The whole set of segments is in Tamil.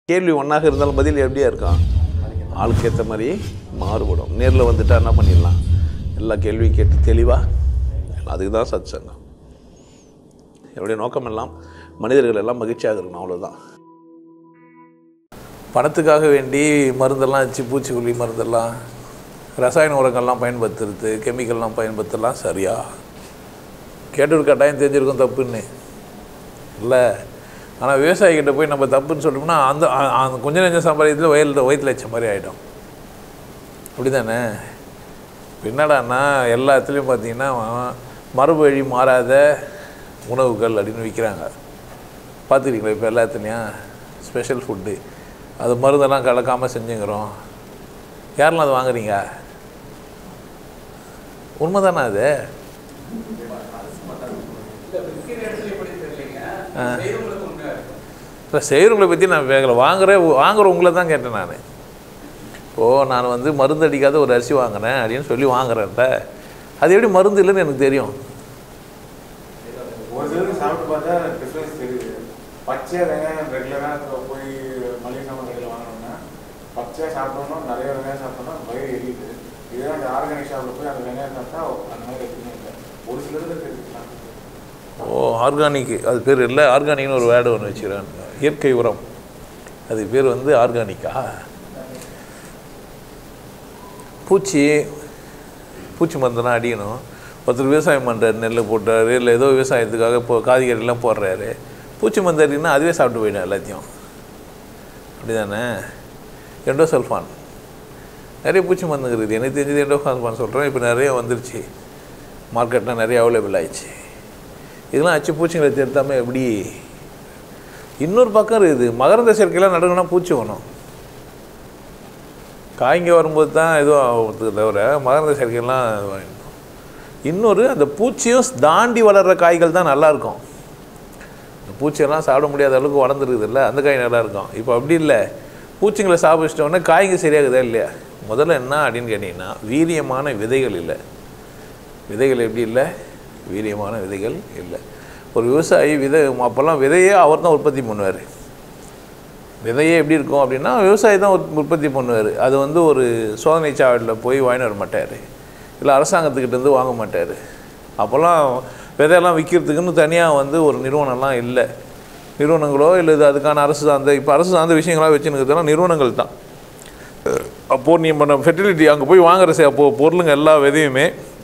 கேள்வி ஒன்றாக இருந்தாலும் பதில் எப்படியா இருக்கும் ஆளுக்கு ஏற்ற மாதிரி மாறுபடும் நேரில் வந்துட்டா என்ன பண்ணிடலாம் எல்லா கேள்வியும் கேட்டு தெளிவாக அதுக்கு தான் சத் சங்கம் என்னுடைய நோக்கம் எல்லாம் மனிதர்கள் எல்லாம் மகிழ்ச்சியாக இருக்கணும் அவ்வளோதான் பணத்துக்காக வேண்டி மருந்தெல்லாம் வச்சு பூச்சிக்கொல்லி மருந்தெல்லாம் ரசாயன உரங்கள்லாம் பயன்படுத்துறது கெமிக்கல்லாம் பயன்படுத்தலாம் சரியா கேட்டு கட்டாயம் தெரிஞ்சிருக்கும் தப்புன்னு இல்லை ஆனால் விவசாயிகிட்ட போய் நம்ம தப்புன்னு சொல்லணும்னா அந்த அ- அந்த கொஞ்ச நெஞ்ச சம்பாதியத்தில் வயலில் வயிற்றுல வச்ச மாதிரி ஆகிடும் அப்படி தானே என்னடான்னா எல்லா இடத்துலையும் பார்த்தீங்கன்னா மரபு வழி மாறாத உணவுகள் அப்படின்னு விற்கிறாங்க பார்த்துக்கிறீங்களா இப்போ எல்லா இடத்துலையும் ஸ்பெஷல் ஃபுட்டு அது மருந்தெல்லாம் கலக்காமல் செஞ்சுங்கிறோம் யாரெல்லாம் அது வாங்குறீங்க உண்மை தானே அது இல்லை செய்கிறவங்களை பற்றி நான் வேகலை வாங்குற வாங்குற உங்களை தான் கேட்டேன் நான் இப்போது நான் வந்து மருந்து அடிக்காத ஒரு அரிசி வாங்கினேன் அப்படின்னு சொல்லி வாங்குறேன்ல அது எப்படி மருந்து இல்லைன்னு எனக்கு தெரியும் ஒரு சிலருக்கு சாப்பிட்டு பார்த்தா டிஃப்ரென்ஸ் தெரியுது பச்சையாக வெங்காயம் ரெகுலராக போய் மளிகை சாமான் கடையில் வாங்கினோம்னா பச்சையாக சாப்பிட்டோம்னா நிறைய வெங்காயம் சாப்பிட்டோம்னா வயிறு எரியுது இதே அந்த ஆர்கானிக் ஷாப்பில் போய் அந்த வெங்காயம் சாப்பிட்டா அந்த மாதிரி எதுவுமே இல்லை ஒரு சிலருக்கு தெரியுது ஓ ஆர்கானிக் அது பேர் இல்லை ஆர்கானிக்னு ஒரு வேர்டு ஒன்று வச்சுக்கிறேன் இயற்கை உரம் அது பேர் வந்து ஆர்கானிக்கா பூச்சி பூச்சி மருந்தெல்லாம் அடிக்கணும் ஒருத்தர் விவசாயம் பண்ணுறாரு நெல் போட்டாரு இல்லை ஏதோ விவசாயத்துக்காக இப்போ காய்கறிலாம் போடுறாரு பூச்சி மருந்து அடிக்கணும்னா அதுவே சாப்பிட்டு போயிடும் எல்லாத்தையும் அப்படி தானே எண்டோசல்ஃபான் நிறைய பூச்சி மருந்து இருக்குது எனக்கு தெரிஞ்சது எண்டோசல்ஃபான் சொல்கிறேன் இப்போ நிறைய வந்துருச்சு மார்க்கெட்டில் நிறைய அவைலபிள் ஆயிடுச்சு இதெல்லாம் அச்சு பூச்சிங்களை திருத்தாம எப்படி இன்னொரு பக்கம் இருக்குது மகரந்த சேர்க்கையெல்லாம் நடக்கணும்னா பூச்சி வேணும் காய்ங்க வரும்போது தான் எதுவும் ஆகுறது தவிர மகரந்த சேர்க்கையெல்லாம் வேணும். இன்னொரு அந்த பூச்சியும் தாண்டி வளர்கிற காய்கள் தான் நல்லா இருக்கும் இந்த பூச்சியெல்லாம் சாப்பிட முடியாத அளவுக்கு வளர்ந்துருக்குது இல்லை அந்த காய் நல்லா இருக்கும் இப்போ அப்படி இல்லை பூச்சிங்களை சாப்பிச்சிட்டோன்னே காய்ங்க சரியாகுதா இல்லையா முதல்ல என்ன அப்படின்னு கேட்டிங்கன்னா வீரியமான விதைகள் இல்லை விதைகள் எப்படி இல்லை வீரியமான விதைகள் இல்லை ஒரு விவசாயி விதை அப்போல்லாம் விதையே அவர் தான் உற்பத்தி பண்ணுவார் விதையே எப்படி இருக்கும் அப்படின்னா விவசாயி தான் உற்- உற்பத்தி பண்ணுவார் அது வந்து ஒரு சோதனை சாவடியில் போய் வாங்கிட்டு வர மாட்டார் இல்லை அரசாங்கத்துக்கிட்டேருந்து வாங்க மாட்டார் அப்போல்லாம் விதையெல்லாம் விற்கிறதுக்குன்னு தனியாக வந்து ஒரு நிறுவனம்லாம் இல்லை நிறுவனங்களோ இல்லை இது அதுக்கான அரசு சார்ந்த இப்போ அரசு சார்ந்த விஷயங்களாக வச்சுருக்கிறதுலாம் நிறுவனங்கள் தான் அப்போது நீ நம்ம ஃபெர்டிலிட்டி அங்கே போய் வாங்குற சே அப்போது பொருளுங்க எல்லா விதையுமே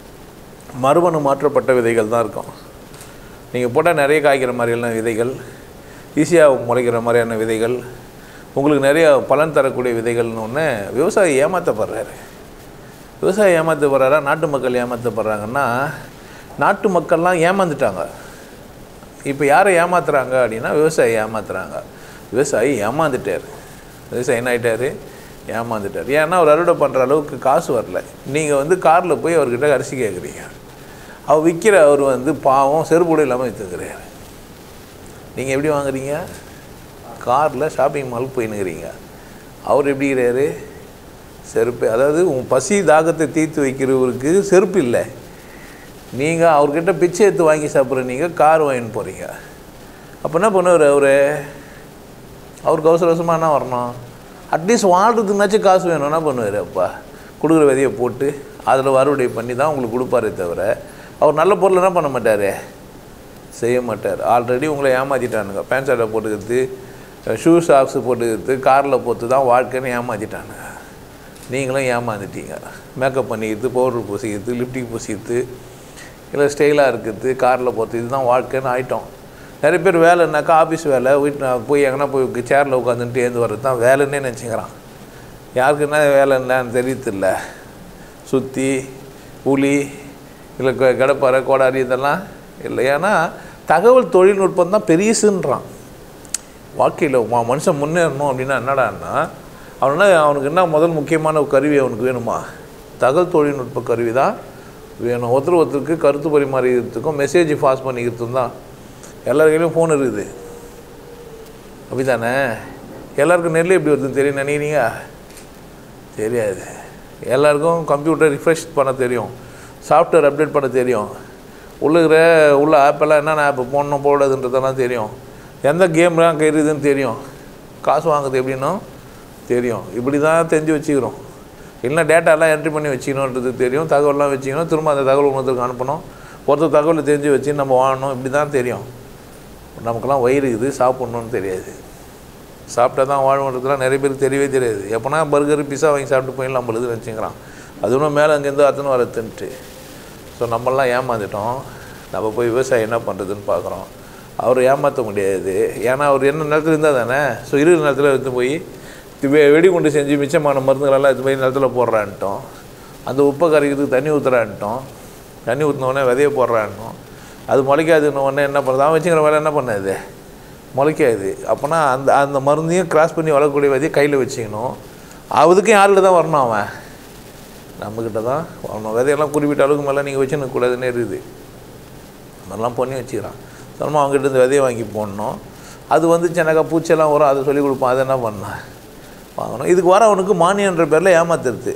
மறுபணு மாற்றப்பட்ட விதைகள் தான் இருக்கும் நீங்கள் போட்டால் நிறைய காய்க்கிற மாதிரியான விதைகள் ஈஸியாக முளைக்கிற மாதிரியான விதைகள் உங்களுக்கு நிறைய பலன் தரக்கூடிய விதைகள்னு ஒன்று விவசாயி ஏமாற்றப்படுறாரு விவசாயி ஏமாற்றப்படுறாரா நாட்டு மக்கள் ஏமாற்றப்படுறாங்கன்னா நாட்டு மக்கள்லாம் ஏமாந்துட்டாங்க இப்போ யாரை ஏமாத்துறாங்க அப்படின்னா விவசாயி ஏமாத்துறாங்க விவசாயி ஏமாந்துட்டார் விவசாயி என்ன ஆயிட்டாரு ஏமாந்துட்டார் ஏன்னா அவர் அறுவடை பண்ணுற அளவுக்கு காசு வரல நீங்கள் வந்து காரில் போய் அவர்கிட்ட அரிசி கேட்குறீங்க அவர் விற்கிற அவர் வந்து பாவம் செருப்புட இல்லாமல் விற்றுக்கிறாரு நீங்கள் எப்படி வாங்குறீங்க காரில் ஷாப்பிங் மாலுக்கு போயின்னுக்கிறீங்க அவர் எப்படி இருக்கிறாரு செருப்பு அதாவது உன் பசி தாகத்தை தீர்த்து வைக்கிறவருக்கு செருப்பு இல்லை நீங்கள் அவர்கிட்ட பிச்சை எடுத்து வாங்கி சாப்பிட்ற நீங்கள் கார் வாங்கின்னு போகிறீங்க அப்போ என்ன பண்ணுவார் அவர் அவருக்கு அவசர அவசரமாக என்ன வரணும் அட்லீஸ்ட் வாழ்றதுக்குனாச்சும் காசு வேணும் என்ன பண்ணுவார் அப்பா கொடுக்குற விதையை போட்டு அதில் அறுவடை பண்ணி தான் உங்களுக்கு கொடுப்பாரே தவிர அவர் நல்ல பொருள் என்ன பண்ண மாட்டார் செய்ய மாட்டார் ஆல்ரெடி உங்களை ஏமாற்றிட்டானுங்க பேண்ட் ஷர்ட்டை போட்டுக்கிறது ஷூ சாக்ஸு போட்டுக்கிறது காரில் போட்டு தான் வாழ்க்கைன்னு ஏமாற்றிட்டானுங்க நீங்களும் ஏமாந்துட்டீங்க மேக்கப் பண்ணிக்கிறது பவுடர் பூசிக்கிறது லிப்டிக் பூசிக்கிறது இல்லை ஸ்டைலாக இருக்கிறது காரில் போகிறது இதுதான் வாழ்க்கைன்னு ஆயிட்டோம் நிறைய பேர் வேலைன்னாக்கா ஆஃபீஸ் வேலை வீட்டில் போய் எங்கன்னா போய் சேரில் உட்காந்துட்டு ஏந்து வர்றது தான் வேலைன்னே நினச்சிக்கிறான் யாருக்கு என்ன வேலை என்னன்னு தெரியத்தில்ல சுற்றி புலி இல்லை க- கடப்பாறை கோடாரி இதெல்லாம் இல்லை ஏன்னா தகவல் தொழில்நுட்பம் தான் பெரியசுன்றான் வாழ்க்கையில் ம- மனுஷன் முன்னேறணும் அப்படின்னா என்னடான்னா அவனா அவனுக்கு என்ன முதல் முக்கியமான ஒரு கருவி அவனுக்கு வேணுமா தகவல் தொழில்நுட்ப கருவி தான் வேணும் ஒருத்தர் ஒருத்தருக்கு கருத்து பரிமாறிக்கிறதுக்கும் மெசேஜ் பாஸ் பண்ணிக்கிறதுக்கும் தான் எல்லார் கையிலையும் ஃபோன் இருக்குது அப்படி தானே எல்லாருக்கும் நெல் எப்படி வருதுன்னு தெரியும் நினைக்கிறீங்க தெரியாது எல்லாருக்கும் கம்ப்யூட்டர் ரிஃப்ரெஷ் பண்ண தெரியும் சாஃப்ட்வேர் அப்டேட் பண்ண தெரியும் உள்ள இருக்கிற உள்ள ஆப்பெல்லாம் என்னென்ன ஆப் போடணும் போடாதுன்றதெல்லாம் தெரியும் எந்த கேம்லாம் இருக்குதுன்னு தெரியும் காசு வாங்குறது எப்படின்னும் தெரியும் இப்படி தான் தெரிஞ்சு வச்சுக்கிறோம் இல்லைன்னா டேட்டாலாம் என்ட்ரி பண்ணி வச்சுக்கணுன்றது தெரியும் தகவல்லாம் வச்சுக்கணும் திரும்ப அந்த தகவல் ஒருத்தருக்கு அனுப்பணும் ஒருத்தர் தகவலை தெரிஞ்சு வச்சு நம்ம வாழணும் இப்படி தான் தெரியும் நமக்கெல்லாம் வயிறு இது சாப்பிட்ணுன்னு தெரியாது சாப்பிட்டா தான் வாழ்வுன்றதுலாம் நிறைய பேருக்கு தெரியவே தெரியாது எப்போனா பர்கர் பிஸா வாங்கி சாப்பிட்டு போயிடலாம் நம்மளுக்கு வச்சுக்கிறான் அது ஒன்றும் மேலே அங்கேருந்து அத்தனை வரத்துன்ட்டு ஸோ நம்மளாம் ஏமாந்துட்டோம் நம்ம போய் விவசாயம் என்ன பண்ணுறதுன்னு பார்க்குறோம் அவர் ஏமாற்ற முடியாது ஏன்னா அவர் என்ன நிலத்துல இருந்தால் தானே ஸோ இருக்கிற நிலத்தில் எடுத்து போய் வெ வெடிகுண்டு செஞ்சு மிச்சமான மருந்துகளெல்லாம் எடுத்து போய் நிலத்தில் போடுறான்ட்டோம் அந்த உப்பை கரைக்கிறதுக்கு தண்ணி ஊற்றுறான்ட்டோம் தண்ணி ஊற்றின உடனே விதைய போடுறான்ட்டோம் அது முளைக்காதுன்னு உடனே என்ன பண்ணுறது அவன் வச்சுக்கிற வேலை என்ன பண்ணாது முளைக்காது அப்போனா அந்த அந்த மருந்தையும் கிராஸ் பண்ணி வளரக்கூடிய விதையை கையில் வச்சுக்கணும் அதுக்கும் யார்கிட்ட தான் வரணும் அவன் நம்மக்கிட்ட தான் வரணும் விதையெல்லாம் குறிப்பிட்ட அளவுக்கு மேலே நீங்கள் வச்சுன்னு கூடாதுன்னு இருக்குது அந்த மாதிரிலாம் பண்ணி வச்சுக்கிறான் திரும்ப அவங்ககிட்ட இருந்து விதையை வாங்கி போடணும் அது வந்துச்சுனாக்கா பூச்செல்லாம் வரும் அதை சொல்லி கொடுப்பான் அதை என்ன பண்ணேன் வாங்கணும் இதுக்கு வர அவனுக்கு மானியன்ற பேரில் ஏமாத்துறது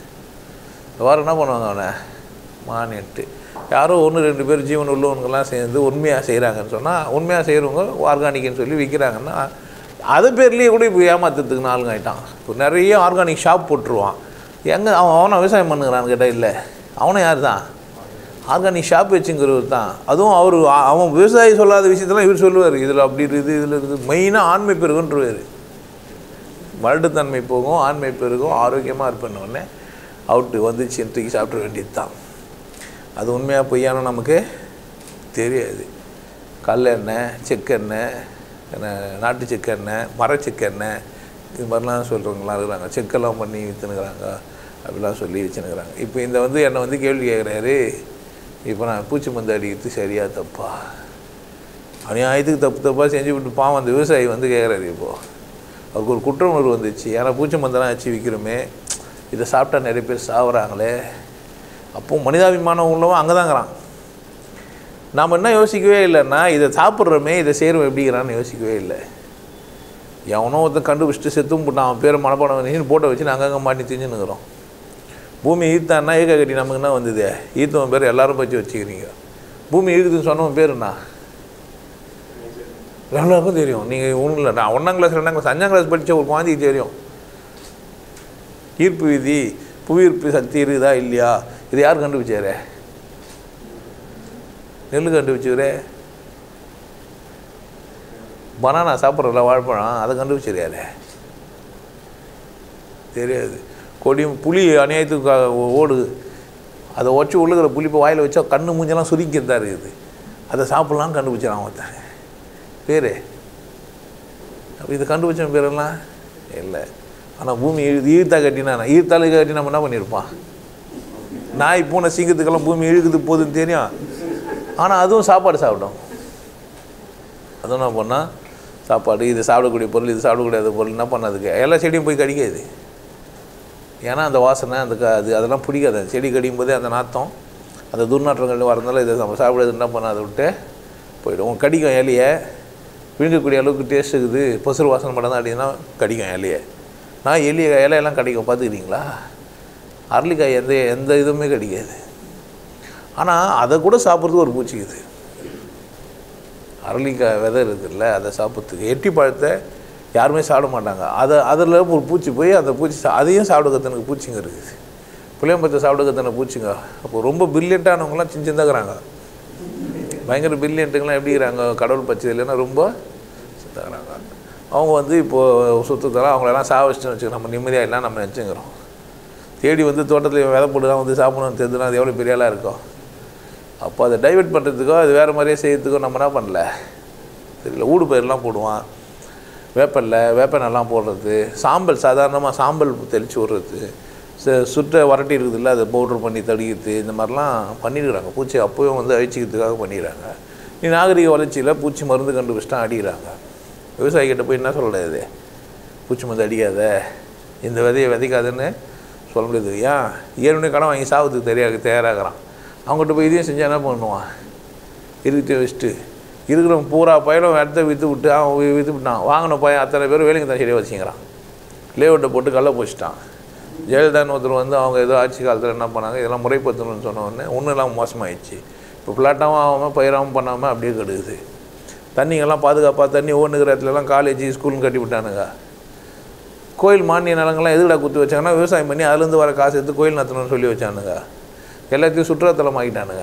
வர என்ன பண்ணுவாங்க அவனை மானியன்ட்டு யாரோ ஒன்று ரெண்டு பேர் ஜீவன் உள்ளவனுங்கெல்லாம் சேர்ந்து உண்மையாக செய்கிறாங்கன்னு சொன்னால் உண்மையாக செய்கிறவங்க ஆர்கானிக்னு சொல்லி விற்கிறாங்கன்னா அது பேர்லேயே கூட இப்போ ஏமாத்துறதுக்கு நாளுங்க ஆகிட்டான் இப்போ நிறைய ஆர்கானிக் ஷாப் போட்டுருவான் எங்கே அவன் அவனை விவசாயம் பண்ணுங்கிறான்னு கேட்டால் இல்லை அவனும் யார் தான் ஆர்கானிக் ஷாப் வச்சுங்கிறவர் தான் அதுவும் அவர் அவன் விவசாயி சொல்லாத விஷயத்தெல்லாம் இவர் சொல்லுவார் இதில் அப்படி இருக்குது இதில் இருக்குது மெயினாக ஆண்மை பெருகுன்றவர் மலட்டுத்தன்மை போகும் ஆண்மை பெருகும் ஆரோக்கியமாக இருப்பேன்னு உடனே அவுட்டு வந்துச்சு தூக்கி சாப்பிட வேண்டியது தான் அது உண்மையாக பொய்யானு நமக்கு தெரியாது கல்லெண்ணெய் செக்கெண்ணெய் என்ன நாட்டு செக்கெண்ணெய் மர செக்கெண்ணெய் இது மாதிரிலாம் சொல்கிறவங்களாம் இருக்கிறாங்க செக்கெல்லாம் பண்ணி விற்றுனுக்குறாங்க அப்படிலாம் சொல்லி வச்சுனுக்குறாங்க இப்போ இந்த வந்து என்னை வந்து கேள்வி கேட்குறாரு இப்போ நான் பூச்சி மருந்து அடிக்கிறது சரியா தப்பா அநியாயத்துக்கு தப்பு தப்பாக செஞ்சு விட்டு பாவம் அந்த விவசாயி வந்து கேட்குறாரு இப்போது அவருக்கு ஒரு குற்ற உணர்வு வந்துச்சு ஏன்னா பூச்சி மருந்தெல்லாம் வச்சு விற்கிறோமே இதை சாப்பிட்டா நிறைய பேர் சாகுறாங்களே அப்போ மனிதாபிமானம் உள்ளவன் அங்கே தாங்கிறான் நாம் என்ன யோசிக்கவே இல்லைன்னா இதை சாப்பிட்றோமே இதை செய்கிறோம் எப்படிங்கிறான்னு யோசிக்கவே இல்லை எவனோ ஒருத்தன் கண்டுபிடிச்சிட்டு செத்தும் போட்டான் அவன் பேரை மனப்பாடம் பண்ணி போட்டோ வச்சு நாங்கள் அங்கே மாட்டி திஞ்சுன்னுக்குறோம் பூமி ஈர்த்தான்னா ஏக கட்டி நமக்கு என்ன வந்தது ஈர்த்தவன் பேர் எல்லாரும் பற்றி வச்சுக்கிறீங்க பூமி ஈர்க்குதுன்னு சொன்னவன் பேர் என்ன எல்லாருக்கும் தெரியும் நீங்கள் ஒன்றும் இல்லை நான் ஒன்றாம் கிளாஸ் ரெண்டாம் கிளாஸ் அஞ்சாம் கிளாஸ் படித்த ஒரு குழந்தைக்கு தெரியும் ஈர்ப்பு விதி புவியீர்ப்பு சக்தி இருக்குதா இல்லையா இது யார் கண்டுபிடிச்சாரு நெல் கண்டுபிடிச்சவரே பனானா சாப்பிட்றல வாழைப்பழம் அதை கண்டுபிடிச்சிருக்காரு தெரியாது கொடி புளி அநியாயத்துக்கு கா- ஓடுது அதை வச்சு உள்ளுக்கிற புளிப்பை வாயில் வச்சா கண்ணு மூஞ்செல்லாம் சுருக்கிட்டு தான் இருக்குது அதை சாப்பிட்லான்னு கண்டுபிடிச்சான் ஒருத்தன் பேர் அப்போ இது கண்டுபிடிச்ச பேரெல்லாம் இல்லை ஆனால் பூமி இழு ஈர்த்தா கட்டினா ஈர்த்தாலுக்கு கட்டி நம்ம என்ன பண்ணியிருப்பான் நாய் பூனை சிங்கத்துக்கெல்லாம் பூமி இழுக்குது போகுதுன்னு தெரியும் ஆனால் அதுவும் சாப்பாடு சாப்பிடும் அதுவும் என்ன பண்ணால் சாப்பாடு இது சாப்பிடக்கூடிய பொருள் இது சாப்பிடக்கூடாத பொருள் என்ன பண்ணாதுக்கு எல்லா செடியும் போய் கடிக்காது ஏன்னா அந்த வாசனை அந்த க அது அதெல்லாம் பிடிக்காது அந்த செடி கடிக்கும் போதே அந்த நாத்தம் அந்த துர்நாற்றங்கள் வரதுனால இதை நம்ம சாப்பிடாது என்ன பண்ண அதை விட்டு போயிடும் கடிக்கும் இலையை விழுங்கக்கூடிய அளவுக்கு டேஸ்ட் இருக்குது பசுறு வாசனை மட்டும் தான் அடினா கடிக்கும் இலையை நான் எலிய இலையெல்லாம் கிடைக்கும் பார்த்துக்கிறீங்களா அரளிக்காய் எந்த எந்த இதுவுமே கிடைக்காது ஆனால் அதை கூட சாப்பிட்றதுக்கு ஒரு பூச்சிக்குது அரளிக்காய் விதை இருக்குல்ல அதை சாப்பிட்றதுக்கு எட்டி பழத்தை யாருமே சாப்பிட மாட்டாங்க அதை அதில் ஒரு பூச்சி போய் அந்த பூச்சி சா- அதையும் சாப்பிட கத்தனுக்கு பூச்சிங்க இருக்குது புளியம்பத்தை சாப்பிட கத்தன பூச்சிங்க அப்போ ரொம்ப பிரில்லியண்ட்டானவங்களாம் சின்ன சின்னதாகிறாங்க பயங்கர பிரில்லியண்ட்டுங்களாம் எப்படி இருக்கிறாங்க கடவுள் பச்சை இல்லைன்னா ரொம்ப சித்தாகிறாங்க அவங்க வந்து இப்போது சுத்தத்தெல்லாம் அவங்களெல்லாம் சாவச்சிட்டு வச்சுக்கோ நம்ம நிம்மதியாக இல்லை நம்ம நினச்சிக்கிறோம் தேடி வந்து தோட்டத்தில் விதை போட்டுலாம் வந்து சாப்பிடணும்னு தெரிஞ்சுனா அது எவ்வளோ பெரிய ஆளாக இருக்கும் அப்போ அதை டைவெர்ட் பண்ணுறதுக்கோ அது வேறு மாதிரியே செய்யறதுக்கோ நம்ம என்ன பண்ணல தெரியல ஊடு பயிரெலாம் போடுவான் வேப்பல்ல வேப்பெண்ணெல்லாம் போடுறது சாம்பல் சாதாரணமாக சாம்பல் தெளித்து விடுறது சு- சுற்ற வரட்டி இருக்குதுல்ல அதை பவுட்ரு பண்ணி தடிக்கிறது இந்த மாதிரிலாம் பண்ணிடுறாங்க பூச்சி அப்போயும் வந்து அழிச்சிக்கிறதுக்காக பண்ணிடுறாங்க நீ நாகரிக வளர்ச்சியில் பூச்சி மருந்து கண்டுபிடிச்சிட்டா அடிக்கிறாங்க விவசாயிகிட்ட போய் என்ன சொல்கிறது பூச்சி மருந்து அடிக்காத இந்த விதையை விதைக்காதுன்னு சொல்ல முடியாது ஏன் ஏற்கனவே கடன் வாங்கி சாவத்துக்கு தெரியாது தயாராகிறான் அவங்ககிட்ட போய் இதையும் செஞ்சால் என்ன பண்ணுவான் இருக்கிட்ட வச்சுட்டு இருக்கிறவன் பூரா பயிலும் இடத்த விற்று விட்டு அவன் வி- விற்று விட்டான் வாங்கின பையன் அத்தனை பேர் வேலைக்கு தான் செடியை வச்சுக்கிறான் லேஅவுட்டை போட்டு கல்ல போச்சுட்டான் ஜெயலலிதான்னு ஒருத்தர் வந்து அவங்க ஏதோ ஆட்சி காலத்தில் என்ன பண்ணாங்க இதெல்லாம் முறைப்படுத்தணும்னு சொன்ன உடனே ஒன்றும் இல்லாமல் மோசமாயிடுச்சு இப்போ ஃப்ளாட்டாகவும் ஆகாமல் பயிராகவும் பண்ணாமல் அப்படியே கெடுக்குது தண்ணிங்கெல்லாம் பாதுகாப்பாக தண்ணி ஓடுனுக்கிற இடத்துலலாம் காலேஜ் ஸ்கூல்னு கட்டி விட்டானுங்க கோயில் மானிய நிலங்கள்லாம் எதுக்கடா குத்தி வச்சாங்கன்னா விவசாயம் பண்ணி அதுலேருந்து வர காசு எடுத்து கோயில் நடத்தணும்னு சொல்லி வச்சானுங்க எல்லாத்தையும் சுற்றுலாத்தலம் ஆகிட்டானுங்க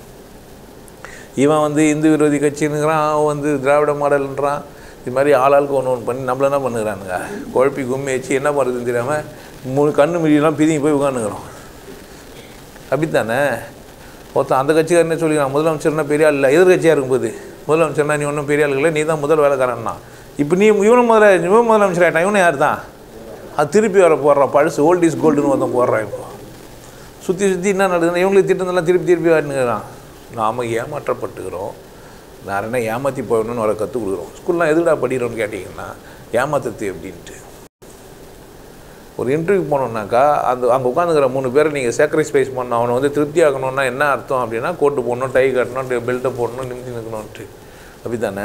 இவன் வந்து இந்து விரோதி கட்சின்னுங்கிறான் அவன் வந்து திராவிட மாடல்ன்றான் இது மாதிரி ஆளாளுக்கு ஒன்று ஒன்று பண்ணி நம்மள என்ன பண்ணுறானுங்க குழப்பி கும்மி வச்சு என்ன பண்ணுறதுன்னு தெரியாமல் மூணு கண்ணு மிடியெல்லாம் பிதிங்கி போய் உட்காந்துக்கிறோம் அப்படித்தானே ஒருத்தன் அந்த கட்சிக்காரனே சொல்லிக்கிறான் முதலமைச்சர்னா பெரிய ஆள் இல்லை எதிர்கட்சியாக இருக்கும்போது முதலமைச்சர்னா நீ ஒன்றும் பெரிய ஆள் இல்லை நீ தான் முதல் வேலைக்காரன்னா இப்போ நீ இவனும் முதல்ல இவன் முதலமைச்சர் ஆகிட்டான் இவனும் யார் தான் அது திருப்பி வர போடுறான் பழசு ஓல்ட் இஸ் கோல்டுன்னு ஒருத்தன் போடுறான் இப்போ சுற்றி சுற்றி என்ன நடக்குதுன்னா இவங்களுக்கு திட்டந்தெல்லாம் திருப்பி திருப்பி வாட்டினுக்கிறான் நாம் ஏமாற்றப்பட்டுக்கிறோம் நான் என்ன ஏமாற்றி போயணும்னு வர கற்றுக் கொடுக்குறோம் ஸ்கூல்லாம் எதுடா படிக்கிறோன்னு கேட்டிங்கன்னா ஏமாத்தத்து அப்படின்ட்டு ஒரு இன்டர்வியூ போனோம்னாக்கா அந்த அங்கே உட்காந்துக்கிற மூணு பேரை நீங்கள் சாக்ரிஃபைஸ் பண்ணணும் அவனை வந்து திருப்தி ஆகணும்னா என்ன அர்த்தம் அப்படின்னா கோட்டு போடணும் டை கட்டணும் பெல்ட்டை போடணும் நிமித்தி நிற்கணும்ன்ட்டு அப்படி தானே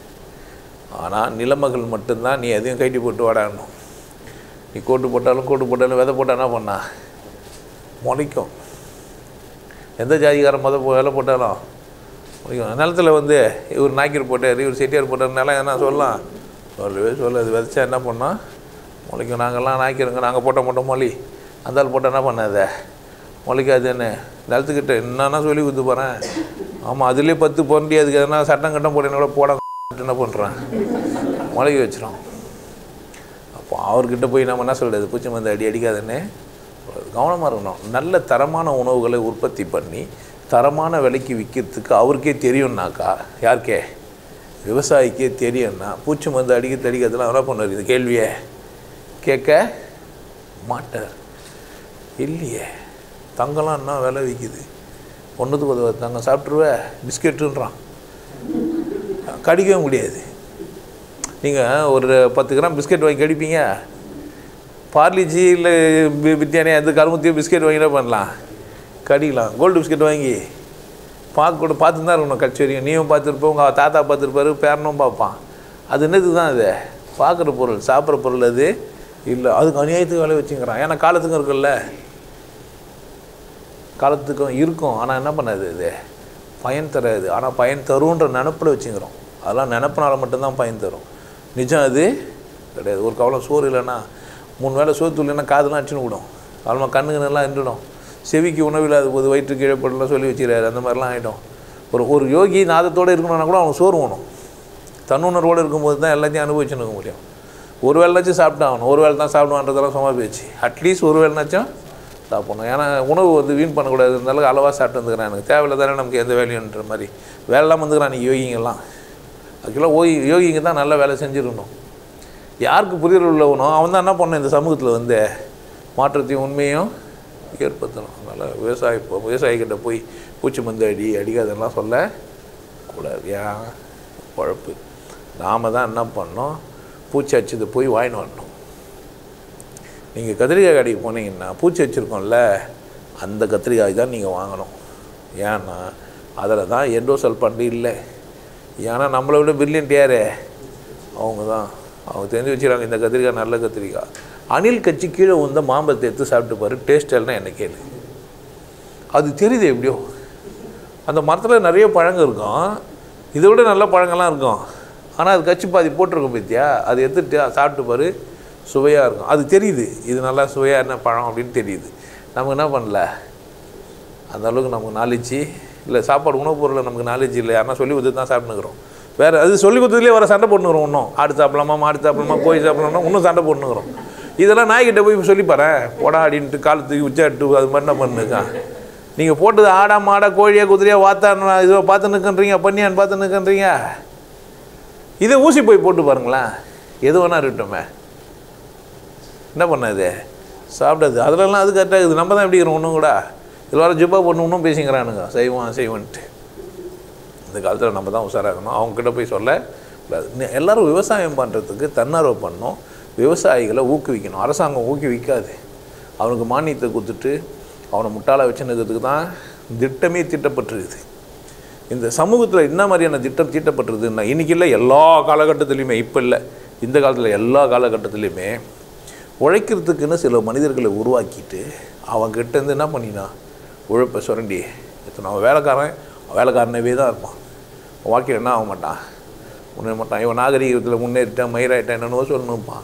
ஆனால் நிலமகள் மட்டும்தான் நீ எதையும் கைட்டி போட்டு வாடாடணும் நீ கோட்டு போட்டாலும் கோட்டு போட்டாலும் விதை போட்டால் என்ன பண்ணா முளைக்கும் எந்த ஜாதிகாரன் முத போ- விலை போட்டாலும் முளைக்கும் நிலத்தில் வந்து இவர் நாய்க்கர் போட்டார் இவர் செட்டியார் போட்டார் நிலம் என்ன சொல்லலாம் சொல்லவே சொல்லாது விதைச்சா என்ன பண்ணோம் முளைக்கும் நாங்கள்லாம் நாய்க்கிறோங்க நாங்கள் போட்ட மட்டும் மொழி அந்த ஆள் போட்டால் என்ன பண்ணாத முளைக்காதுன்னு நிலத்துக்கிட்ட என்னன்னா சொல்லி கொடுத்து போகிறேன் ஆமாம் அதுலேயே பத்து பொருண்டி அதுக்கு எதனா சட்டம் கட்டம் போட்டேன்னா கூட போட என்ன பண்ணுறேன் முளைக்க வச்சிரும் அப்போ அவர்கிட்ட போய் நம்ம என்ன சொல்கிறது பூச்சி மருந்து அடி அடிக்காதுன்னு கவனமாக இருக்கணும் நல்ல தரமான உணவுகளை உற்பத்தி பண்ணி தரமான விலைக்கு விற்கிறதுக்கு அவருக்கே தெரியும்னாக்கா யாருக்கே விவசாயிக்கே தெரியும்னா பூச்சி மருந்து அடிக்க அடிக்கிறதுலாம் என்ன பண்ணுவார் இந்த கேள்வியை கேட்க மாட்டார் இல்லையே தங்கம்லாம் என்ன விலை விற்கிது ஒன்றுத்துக்கு உதவ தங்கம் சாப்பிட்ருவே பிஸ்கெட்டுன்றான் கடிக்கவே முடியாது நீங்கள் ஒரு பத்து கிராம் பிஸ்கெட் வாங்கி கடிப்பீங்க பார்லிஜி இல்லை பிரியாணி அந்த கருமத்தையும் பிஸ்கெட் வாங்கி என்ன பண்ணலாம் கடிக்கலாம் கோல்டு பிஸ்கெட் வாங்கி பார்க்க கூட பார்த்து தான் இருக்கணும் கட்சி வரைக்கும் நீயும் பார்த்துருப்ப உங்கள் தாத்தா பார்த்துருப்பாரு பேரனும் பார்ப்பான் அது என்னது தான் அது பார்க்குற பொருள் சாப்பிட்ற பொருள் அது இல்லை அதுக்கு அநியாயத்துக்கு வேலை வச்சுங்கிறான் ஏன்னா காலத்துக்கும் இருக்குல்ல காலத்துக்கும் இருக்கும் ஆனால் என்ன பண்ணாது இது பயன் தராது ஆனால் பயன் தருன்ற நினப்பில் வச்சுக்கிறோம் அதெல்லாம் நினப்பினால மட்டும்தான் பயன் தரும் நிஜம் அது கிடையாது ஒரு கவலம் சோறு இல்லைன்னா மூணு வேளை சோறு இல்லைன்னா காதெல்லாம் அடிச்சுன்னு விடும் காலமாக கண்ணுங்கன்னெல்லாம் இருந்துடும் செவிக்கு உணவில்லாத போது வயிற்றுக்கு இழப்படலாம் சொல்லி வச்சுக்கிறாரு அந்த மாதிரிலாம் ஆகிடும் ஒரு ஒரு யோகி நாதத்தோடு இருக்கணும்னா கூட அவனுக்கு சோறு வேணும் தன்னுணர்வோடு இருக்கும்போது தான் எல்லாத்தையும் அனுபவிச்சுன்னு இருக்க முடியும் ஒரு வேலைனாச்சும் சாப்பிட்டாகணும் ஒரு வேளை தான் சாப்பிடுவான்றதெல்லாம் சும்மா போயிடுச்சு அட்லீஸ்ட் ஒரு வேலைனாச்சும் சாப்பிடணும் ஏன்னா உணவு வந்து வீண் பண்ணக்கூடாது இருந்தாலும் அளவாக சாப்பிட்டு வந்துக்கிறேன் எனக்கு தேவையில்லை தானே நமக்கு எந்த வேலையுன்ற மாதிரி வேலைலாம் வந்துக்கிறான் நீ யோகிங்கெல்லாம் அதுக்கெல்லாம் ஓய் யோகிங்க தான் நல்ல வேலை செஞ்சிருக்கணும் யாருக்கு புரிதல் உள்ளவனோ அவன் தான் என்ன பண்ணணும் இந்த சமூகத்தில் வந்து மாற்றத்தையும் உண்மையும் ஏற்படுத்தணும் அதனால் விவசாயி இப்போ விவசாயிகிட்ட போய் பூச்சி மருந்து அடி அடிக்காதெல்லாம் சொல்ல கூடாது ஏன் குழப்பு நாம் தான் என்ன பண்ணோம் பூச்சி அடிச்சது போய் வாங்கின்னு வரணும் நீங்கள் கத்திரிக்காய் கடைக்கு போனீங்கன்னா பூச்சி வச்சுருக்கோம்ல அந்த கத்திரிக்காய் தான் நீங்கள் வாங்கணும் ஏன்னா அதில் தான் எண்டோசல்பாண்டு இல்லை ஏன்னா நம்மளை விட பிரில்லியன்ட் யாரு அவங்க தான் அவங்க தெரிஞ்சு வச்சுக்கிறாங்க இந்த கத்திரிக்காய் நல்ல கத்திரிக்காய் அணில் கட்சி கீழே வந்த மாம்பழத்தை எடுத்து சாப்பிட்டு பாரு டேஸ்ட் எல்லாம் என்ன கேளு அது தெரியுது எப்படியோ அந்த மரத்தில் நிறைய பழங்கள் இருக்கும் இதை விட நல்ல பழங்கள்லாம் இருக்கும் ஆனால் அது கட்சி பாதி போட்டிருக்கும் பத்தியா அது எடுத்துட்டு சாப்பிட்டு பாரு சுவையாக இருக்கும் அது தெரியுது இது நல்லா சுவையாக என்ன பழம் அப்படின்னு தெரியுது நம்ம என்ன பண்ணல அந்த அளவுக்கு நமக்கு நாலேஜ் இல்லை சாப்பாடு உணவுப் பொருளை நமக்கு நாலேஜ் இல்லை யாருன்னா சொல்லி கொடுத்து தான் சாப்பிட்டுக்கிறோம் வேறு அது சொல்லி கொடுத்ததுலேயே வர சண்டை போட்டுக்கிறோம் இன்னும் ஆடு சாப்பிடலாமா மாடு சாப்பிடலாமா கோழி சாப்பிடலாமா இன்னும் சண்டை போட்டுக்கிறோம் இதெல்லாம் நாய்கிட்ட போய் சொல்லி பாறேன் போடா அப்படின்ட்டு காலத்துக்கு உச்சாட்டு அது மாதிரி என்ன பண்ணுக்கான் நீங்கள் போட்டது ஆடா மாடா கோழியா குதிரையா வாத்தான்னு இதோ பார்த்து நிற்கன்றீங்க பண்ணியான்னு பார்த்து நிற்கன்றீங்க இதை ஊசி போய் போட்டு பாருங்களேன் எது வேணா இருக்கட்டுமே என்ன பண்ணாது சாப்பிடாது அதிலலாம் அது கரெக்டாக இருக்குது நம்ம தான் எப்படி இருக்கிறோம் ஒன்றும் கூட இதில் வர ஜிப்பா பொண்ணு இன்னும் பேசிக்கிறானுங்க செய்வான் செய்வான்ட்டு இந்த காலத்தில் நம்ம தான் உஷாராகணும் அவங்கக்கிட்ட போய் சொல்ல கூடாது. நி- எல்லாரும் விவசாயம் பண்ணுறதுக்கு தன்னார்வ பண்ணணும் விவசாயிகளை ஊக்குவிக்கணும் அரசாங்கம் ஊக்குவிக்காது அவனுக்கு மானியத்தை கொடுத்துட்டு அவனை முட்டாள வச்சுன்னுக்கிறதுக்கு தான் திட்டமே தீட்டப்பட்டிருக்குது இந்த சமூகத்தில் என்ன மாதிரியான திட்டம் தீட்டப்பட்டிருக்குதுன்னா இன்றைக்கி இல்லை எல்லா காலகட்டத்துலேயுமே இப்போ இல்லை இந்த காலத்தில் எல்லா காலகட்டத்துலேயுமே உழைக்கிறதுக்குன்னு சில மனிதர்களை உருவாக்கிட்டு அவங்ககிட்டேருந்து என்ன பண்ணினா உழைப்பை சுரண்டி எத்தனை அவன் வேலைக்காரன் அவன் வேலைக்காரனவே தான் இருப்பான் வாழ்க்கையில் என்ன ஆக மாட்டான் முன்னேற மாட்டான் இவன் நாகரிகத்தில் முன்னேறிட்டான் மயிராயிட்டான் என்னென்னவோ சொல்லணும்ப்பான்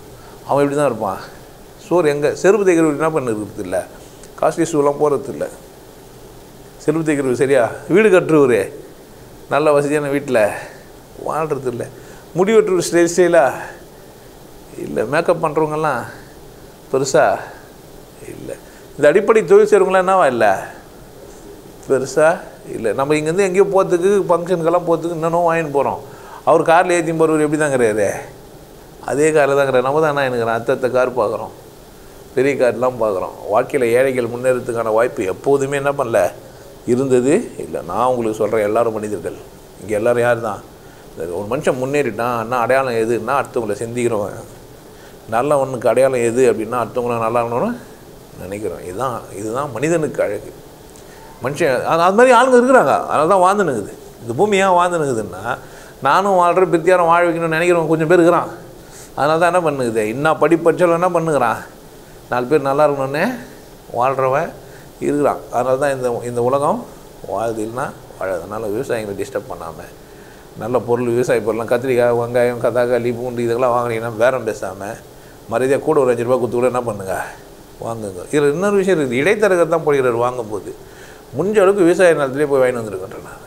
அவன் இப்படி தான் இருப்பான் சோறு எங்கே செருப்பு தைக்கிறவர் என்ன பண்ணுறது இல்லை காஸ்ட்லி ஷூலாம் போகிறது இல்லை செருப்பு தைக்கிறவர் சரியா வீடு கட்டுறவர் நல்ல வசதியான வீட்டில் வாழ்கிறது இல்லை முடி வெட்டுற ஸ்டைல் ஸ்டைலாக இல்லை மேக்கப் பண்ணுறவங்கெல்லாம் பெருசா இல்லை இந்த அடிப்படை தொழில் செய்கிறவங்களாம் என்னவா இல்லை பெருசா இல்லை நம்ம இங்கேருந்து எங்கேயோ போகிறதுக்கு ஃபங்க்ஷனுக்கெல்லாம் போகிறதுக்கு இன்னும் வாங்கிட்டு போகிறோம் அவர் காரில் ஏற்றி போகிறவர் எப்படி தாங்கிறாரு அதே காரில் தாங்கிறார் நம்ம தான் என்ன எனக்கு அத்தத்தை கார் பார்க்குறோம் பெரிய கார்லாம் பார்க்குறோம் வாழ்க்கையில் ஏழைகள் முன்னேறதுக்கான வாய்ப்பு எப்போதுமே என்ன பண்ணல இருந்தது இல்லை நான் உங்களுக்கு சொல்கிறேன் எல்லாரும் மனிதர்கள் இங்கே எல்லாரும் யார் தான் இந்த ஒரு மனுஷன் முன்னேறிட்டான் அண்ணா அடையாளம் எதுன்னா அடுத்தவங்களை சிந்திக்கிறவன் நல்ல ஒன்றுக்கு அடையாளம் எது அப்படின்னா அடுத்தவங்கள நல்லா இருக்கணும்னு நினைக்கிறோம் இதுதான் இதுதான் மனிதனுக்கு அழகு மனுஷன் அது அது மாதிரி ஆளுங்க இருக்கிறாங்க அதனால தான் வாழ்ந்துனுக்குது இந்த பூமி ஏன் வாழ்ந்துனுக்குதுன்னா நானும் வாழ்கிறேன் பிரித்தியாரம் வாழ வைக்கணும்னு நினைக்கிறவங்க கொஞ்சம் பேர் இருக்கிறான் அதனால தான் என்ன பண்ணுக்குது இன்னும் படிப்படிச்சாலும் என்ன பண்ணுகிறான் நாலு பேர் நல்லா இருக்கணும்னு வாழ்கிறவன் இருக்கிறான் அதனால தான் இந்த இந்த உலகம் வாழுது இல்லைன்னா வாழாது அதனால் விவசாயிகளை டிஸ்டர்ப் பண்ணாமல் நல்ல பொருள் விவசாய பொருள்லாம் கத்திரிக்காய் வெங்காயம் கதாக்காளி பூண்டு இதெல்லாம் வாங்கினீங்கன்னா பேரம் பேசாமல் மரியாதையாக கூட ஒரு அஞ்சு ரூபா கொடுத்து கூட என்ன பண்ணுங்க வாங்குங்க இதில் இன்னொரு விஷயம் இருக்குது இடைத்தரகர் தான் போடுகிறார் வாங்கும் போது முடிஞ்ச அளவுக்கு விவசாய நிலத்திலே போய் வாங்கிட்டு வந்துருக்கேன் நான்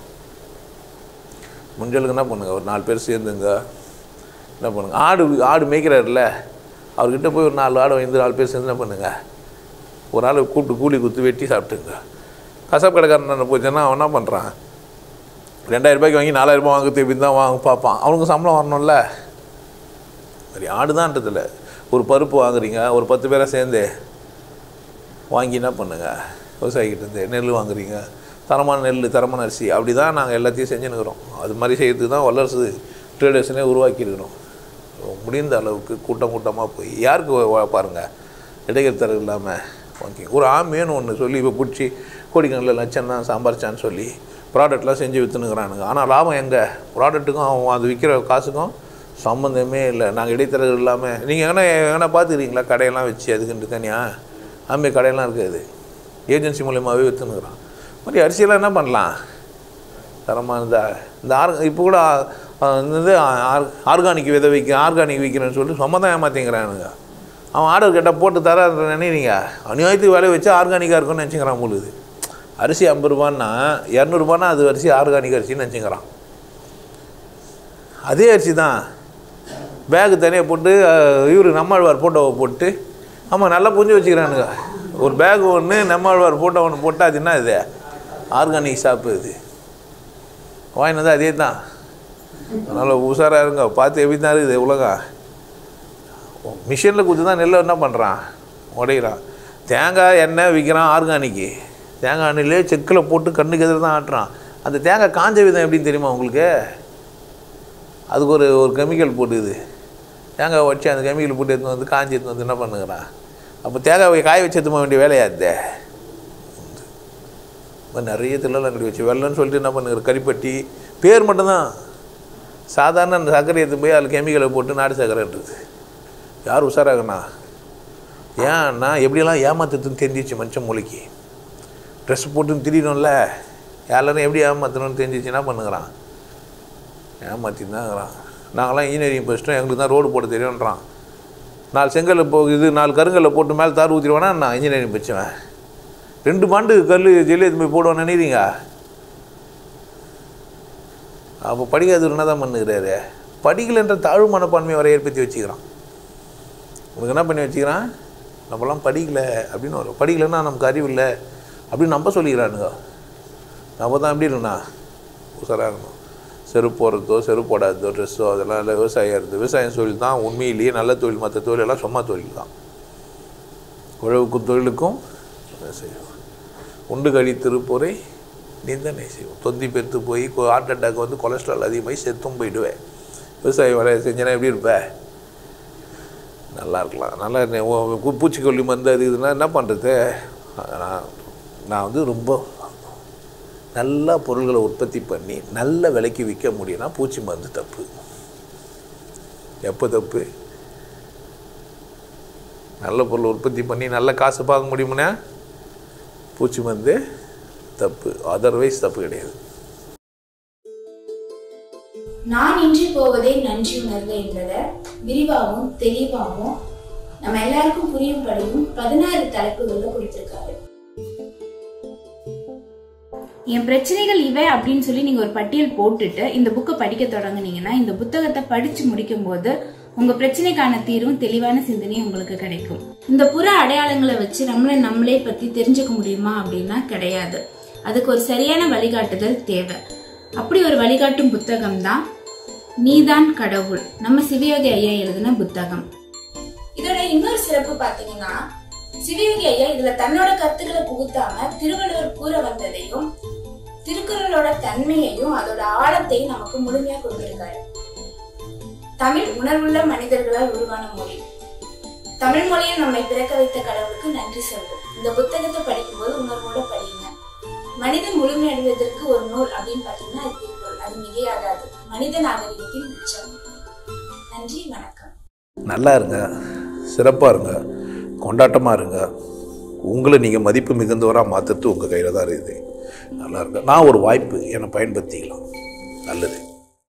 முடிஞ்ச அளவுக்கு என்ன பண்ணுங்க ஒரு நாலு பேர் சேர்ந்துங்க என்ன பண்ணுங்க ஆடு ஆடு மேய்க்கிறாருல்ல அவர்கிட்ட போய் ஒரு நாலு ஆடு வாங்கி நாலு பேர் சேர்ந்து என்ன பண்ணுங்க ஒரு ஆள் கூப்பிட்டு கூலி கொடுத்து வெட்டி சாப்பிட்டுங்க கசாப் கடைக்காரன் போச்சுன்னா அவன் என்ன பண்ணுறான் ரெண்டாயிரம் ரூபாய்க்கு வாங்கி நாலாயிரம் ரூபாய் வாங்க திருப்பி தான் வாங்க பார்ப்பான் அவனுக்கு சம்பளம் வரணும்ல சரி ஆடுதான்றதில்ல ஒரு பருப்பு வாங்குறீங்க ஒரு பத்து பேரை சேர்ந்து வாங்கி என்ன பண்ணுங்க விவசாயிகிட்டேருந்து நெல் வாங்குறீங்க தரமான நெல் தரமான அரிசி அப்படி தான் நாங்கள் எல்லாத்தையும் செஞ்சுன்னுக்குறோம் அது மாதிரி செய்யறதுக்கு தான் வல்லரசு ட்ரேடர்ஸ்னே உருவாக்கியிருக்கிறோம் முடிந்த அளவுக்கு கூட்டம் கூட்டமாக போய் யாருக்கு வ- வ- பாருங்க இடைத்தரகு இல்லாமல் வாங்கி ஒரு ஆமேன்னு ஒன்று சொல்லி இப்போ பிடிச்சி கோடிக்கணக்கில் லட்சம் தான் சம்பாரிச்சான்னு சொல்லி ப்ராடக்ட்லாம் செஞ்சு விற்றுனுக்குறானுங்க ஆனால் லாபம் எங்கே ப்ராடக்ட்டுக்கும் அவன் அது விற்கிற காசுக்கும் சம்மந்தமே இல்லை நாங்கள் இடைத்தரகர் இல்லாமல் நீங்கள் எங்கன்னா எங்கன்னா பார்த்துக்கிறீங்களா கடையெல்லாம் வச்சு அதுக்குன்ட்டு தனியாக ஆமே கடையெல்லாம் இருக்காது ஏஜென்சி மூலியமாகவே விற்றுனுக்குறான் மாதிரி அரிசியெல்லாம் என்ன பண்ணலாம் தரமானதா இந்த ஆர் இப்போ கூட ஆ, இது ஆர் ஆர்கானிக் விதை வைக்க ஆர்கானிக் விற்கிறேன்னு சொல்லிட்டு சும்மா தான் ஏமாற்றிங்கிறானுங்க அவன் ஆர்டர் கேட்டால் போட்டு தர நினைக்கிறீங்க அநியாயத்துக்கு வேலையை வச்சு ஆர்கானிக்காக இருக்கும்னு நினச்சிக்கிறான் முழுது அரிசி ஐம்பது ரூபான்னா இரநூறுபான்னா அது அரிசி ஆர்கானிக் அரிசின்னு நினச்சிக்கிறான் அதே அரிசி தான் பேகு தனியாக போட்டு இவர் நம்மாழ்வார் ஃபோட்டோவை போட்டு ஆமாம் நல்லா புரிஞ்சு வச்சுக்கிறானுங்க ஒரு பேக் ஒன்று நம்மாழ்வார் ஃபோட்டோ ஒன்று போட்டால் அது என்ன இது ஆர்கானிக் ஷாப்பு இது வாங்கினது அதே தான் அதனால் உஷாராக இருங்க பார்த்து எப்படி தான் இருக்குது உலகம் மிஷினில் கொடுத்து தான் நெல்லை என்ன பண்ணுறான் உடைகிறான் தேங்காய் எண்ணெய் விற்கிறான் ஆர்கானிக்கு தேங்காய் எண்ணெயிலே செக்கில் போட்டு கண்ணுக்கு எதிர தான் ஆட்டுறான் அந்த தேங்காய் காஞ்ச விதம் எப்படின்னு தெரியுமா உங்களுக்கு அதுக்கு ஒரு ஒரு கெமிக்கல் போட்டுது தேங்காய் வச்சு அந்த கெமிக்கல் போட்டு எடுத்துன்னு வந்து காஞ்சி எடுத்துன்னு வந்து என்ன பண்ணுகிறான் அப்போ தேங்காய் காய வச்சு எடுத்துக்க வேண்டிய வேலையா இது மாதிரி நிறைய தில்லங்கடி வச்சு வெள்ளம்னு சொல்லிட்டு என்ன பண்ணுங்கிற கறிப்பட்டி பேர் மட்டும்தான் சாதாரண அந்த சர்க்கரை எடுத்து போய் அதில் கெமிக்கலை போட்டு நாட்டு சர்க்கரைன்றது யார் உஷாராகண்ணா ஏன்னா எப்படியெல்லாம் ஏமாத்துறதுன்னு தெரிஞ்சிச்சு மனுஷன் மூளைக்கு ட்ரெஸ் போட்டுன்னு திரியணும்ல எல்லாரும் எப்படி ஏமாற்றணும்னு தெரிஞ்சிச்சு என்ன பண்ணுங்கிறான் ஏமாற்றின்னு தான் இருக்கிறான் நாங்களாம் இன்ஜினியரிங் படிச்சிட்டோம் எங்களுக்கு தான் ரோடு போட தெரியும்ன்றான் நாலு செங்கல்ல போ இது நாலு கருங்கல்ல போட்டு மேலே தார் ஊற்றிடுவானா நான் இன்ஜினியரிங் படிச்சுவேன் ரெண்டு பாண்டு கல் ஜெல்லி எடுத்து போய் போடுவான்னு நினைக்கிறீங்க அப்போ படிக்காதவர் என்ன தான் பண்ணுகிறாரு படிக்கலைன்ற தாழ்வு மனப்பான்மையை வரை ஏற்படுத்தி வச்சுக்கிறான் உனக்கு என்ன பண்ணி வச்சுக்கிறான் நம்மலாம் படிக்கலை அப்படின்னு வரும் படிக்கலைன்னா நமக்கு அறிவு இல்லை அப்படின்னு நம்ம சொல்லிக்கிறானுங்க நம்ம தான் எப்படி இல்லைண்ணா உஷாராகணும் செருப்பு போடுறதோ செருப்பு போடாததோ ட்ரெஸ்ஸோ அதெல்லாம் இல்லை விவசாயம் இருக்குது விவசாயம் தொழில் தான் உண்மையிலேயே நல்ல தொழில் மற்ற தொழிலெல்லாம் சும்மா தொழில் தான் உழவுக்கும் தொழிலுக்கும் விவசாயம் உண்டு கழி திருப்பொறை நிந்தனை செய்வோம் தொந்தி பெருத்து போய் ஹார்ட் அட்டாக் வந்து கொலஸ்ட்ரால் அதிகமாகி செத்தும் போயிடுவேன் விவசாயம் வேலை செஞ்சேன்னா எப்படி இருப்ப நல்லா இருக்கலாம் நல்லா இருந்தேன். ஓ, பூ- பூச்சிக்கொல்லி மருந்து அது இதுனா என்ன பண்ணுறது நான் நான் வந்து ரொம்ப நல்ல பொருள்களை உற்பத்தி பண்ணி நல்ல விலைக்கு விற்க முடியும்னா பூச்சி மருந்து தப்பு எப்போ தப்பு நல்ல பொருள் உற்பத்தி பண்ணி நல்ல காசு பார்க்க முடியுமுன்னா பூச்சி மருந்து தப்பு அதர்வைஸ் தப்பு கிடையாது நான் இன்றி போவதே நன்றி உணர்வு என்பதை விரிவாகவும் தெளிவாகவும் நம்ம எல்லாருக்கும் புரியும்படியும் பதினாறு தலைப்புகள்ல கொடுத்திருக்காரு என் பிரச்சனைகள் இவை அப்படின்னு சொல்லி நீங்க ஒரு பட்டியல் போட்டுட்டு இந்த புக்கை படிக்க தொடங்குனீங்கன்னா இந்த புத்தகத்தை படிச்சு முடிக்கும் போது உங்க பிரச்சனைக்கான தீர்வும் தெளிவான சிந்தனையும் உங்களுக்கு கிடைக்கும் இந்த புற அடையாளங்களை வச்சு நம்மளை நம்மளே பத்தி தெரிஞ்சுக்க முடியுமா அப்படின்னா கிடையாது அதுக்கு ஒரு சரியான வழிகாட்டுதல் தேவை அப்படி ஒரு வழிகாட்டும் புத்தகம் தான் நீதான் கடவுள் நம்ம சிவயோகி ஐயா எழுதின புத்தகம் இதோட இன்னொரு சிறப்பு பாத்தீங்கன்னா சிவயோகி ஐயா இதுல தன்னோட கருத்துக்களை புகுத்தாம திருவள்ளுவர் கூற வந்ததையும் திருக்குறளோட தன்மையையும் அதோட ஆழத்தையும் நமக்கு முழுமையா கொடுத்திருக்காரு தமிழ் உணர்வுள்ள மனிதர்களால் உருவான மொழி தமிழ் மொழியை நம்மை பிறக்க வைத்த கடவுளுக்கு நன்றி சொல்வோம் இந்த புத்தகத்தை படிக்கும்போது உணர்வோட படிங்க மனிதன் முழுமையடைவதற்கு ஒரு நூல் அப்படின்னு பாத்தீங்கன்னா அது திருக்குறள் அது மிகையாகாது மனித நாகரிகத்தின் உச்சம் நன்றி வணக்கம் நல்லா இருங்க சிறப்பாக இருங்க கொண்டாட்டமாக இருங்க உங்களை நீங்கள் மதிப்பு மிகுந்தவராக மாற்றுறது உங்கள் கையில் தான் இருக்குது நல்லா இருங்க நான் ஒரு வாய்ப்பு என்னை பயன்படுத்திக்கலாம் நல்லது